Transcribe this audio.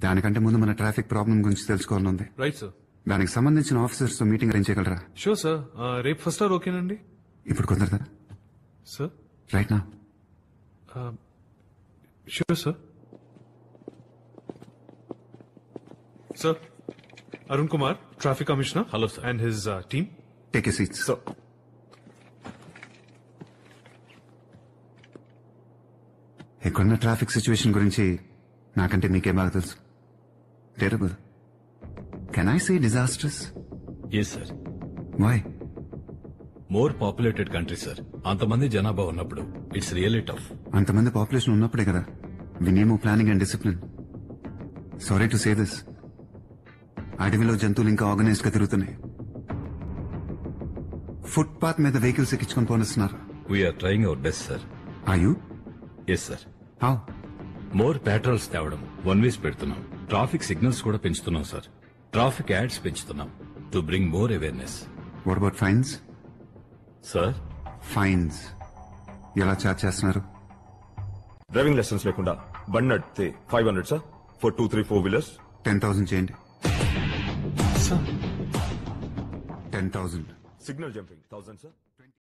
దానికంటే ముందు మన ట్రాఫిక్ ప్రాబ్లం గురించి తెలుసుకోవాలని ఉంది రైట్ సార్ దానికి సంబంధించిన ఆఫీసర్స్ తో మీటింగ్ అరేంజ్ చేయగలరా షూర్ సార్ రేపు ఫస్ట్ అవర్ ఓకేనండి ఇప్పుడు కుదరదా సార్ రైట్ నా sure sir sir Arun Kumar traffic commissioner Hello, sir. And his team take a seats so ఇక్కడున్న ట్రాఫిక్ సిచ్యువేషన్ గురించి నాకంటే మీకే బాగా తెలుసు terrible can I say disasters yes sir why more populated country sir అంతమంది జనాభా ఉన్నప్పుడు ఇట్స్ రియల్లీ టఫ్ అంతమంది పాపులేషన్ ఉన్నప్పుడే కదా వినేమో planning and discipline sorry to say this అడవిలో జంతువులు ఇంకా ఆర్గనైజ్ గా తిరుగుతున్నాయి ఫుట్ పాత్ మీద వెహికల్స్ ఎక్కించుకొని పోనిస్తున్నారు we're trying our best sir ఆ yes sir how more patrols తేవడం వన్ వేస్ పెడుతున్నాం ట్రాఫిక్ సిగ్నల్స్ కూడా పెంచుతున్నాం సార్ ట్రాఫిక్ యాడ్స్ పెంచుతున్నాం to bring more awareness what about fines sir fines ఎలా చార్జ్ చేస్తున్నారు డ్రైవింగ్ లైసెన్స్ లేకుండా బండి నడిపితే five hundred sir for two three four wheelers ten thousand చేయండి sir ten thousand signal jumping thousand sir